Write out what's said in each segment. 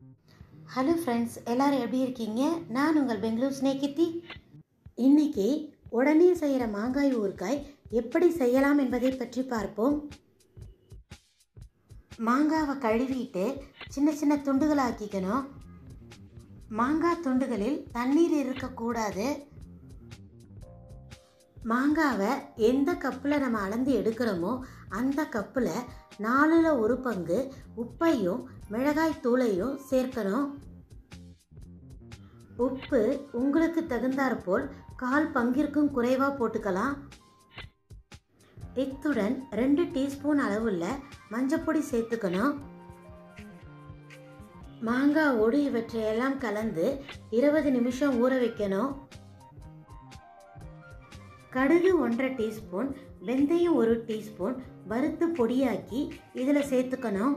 hello friends எல்லாரும் எப்படி இருக்கீங்க நான் உங்கள் பெங்களூர் ஸ்னேகித்தி இன்னைக்கு உடனே செய்கிற மாங்காய் ஊறுகாய் எப்படி செய்யலாம் என்பதை பற்றி பார்ப்போம் மாங்காவை கழுவிட்டு சின்ன சின்ன துண்டுகளாக்கிக்கணும் மாங்காய் துண்டுகளில் தண்ணீர் இருக்கக்கூடாது மாங்காவை எந்த கப்பில் நம்ம அளந்து எடுக்கிறோமோ அந்த கப்பில் நாலில் ஒரு பங்கு உப்பையும் மிளகாய் தூளையும் சேர்க்கணும் உப்பு உங்களுக்கு தகுந்தாற்போல் கால் பங்கிற்கும் குறைவாக போட்டுக்கலாம் இத்துடன் ரெண்டு டீஸ்பூன் அளவுள்ள மஞ்சப்பொடி சேர்த்துக்கணும் மாங்காவோடு இவற்றையெல்லாம் கலந்து இருபது நிமிஷம் ஊற வைக்கணும் கடுகு ஒன்றரை டீஸ்பூன் வெந்தயம் ஒரு டீஸ்பூன் வறுத்து பொடியாக்கி இதில் சேர்த்துக்கணும்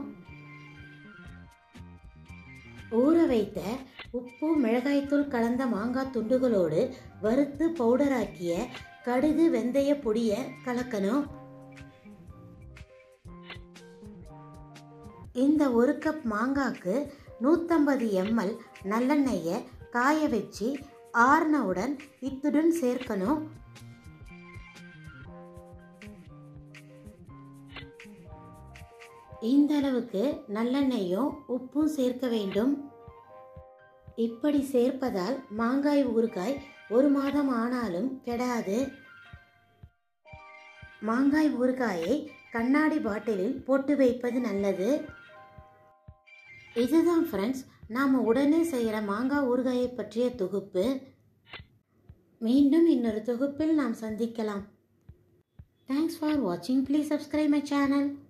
ஊற வைத்த உப்பு மிளகாய்த்தூள் கலந்த மாங்காய் துண்டுகளோடு வறுத்து பவுடராக்கிய கடுகு வெந்தய பொடியை கலக்கணும் இந்த ஒரு கப் மாங்காய்க்கு நூற்றம்பது எம்எல் நல்லெண்ணெயை காய வச்சு ஆறுனவுடன் இத்துடன் சேர்க்கணும் இந்த அளவுக்கு நல்லெண்ணெயும் உப்பும் சேர்க்க வேண்டும் இப்படி சேர்ப்பதால் மாங்காய் ஊறுகாய் ஒரு மாதம் ஆனாலும் கெடாது மாங்காய் ஊறுகாயை கண்ணாடி பாட்டிலில் போட்டு வைப்பது நல்லது இதுதான் ஃப்ரெண்ட்ஸ் நாம் உடனே செய்கிற மாங்காய் ஊறுகாயை பற்றிய தொகுப்பு மீண்டும் இன்னொரு தொகுப்பில் நாம் சந்திக்கலாம் தேங்க்ஸ் ஃபார் வாட்சிங் ப்ளீஸ் சப்ஸ்கிரைப் மை சேனல்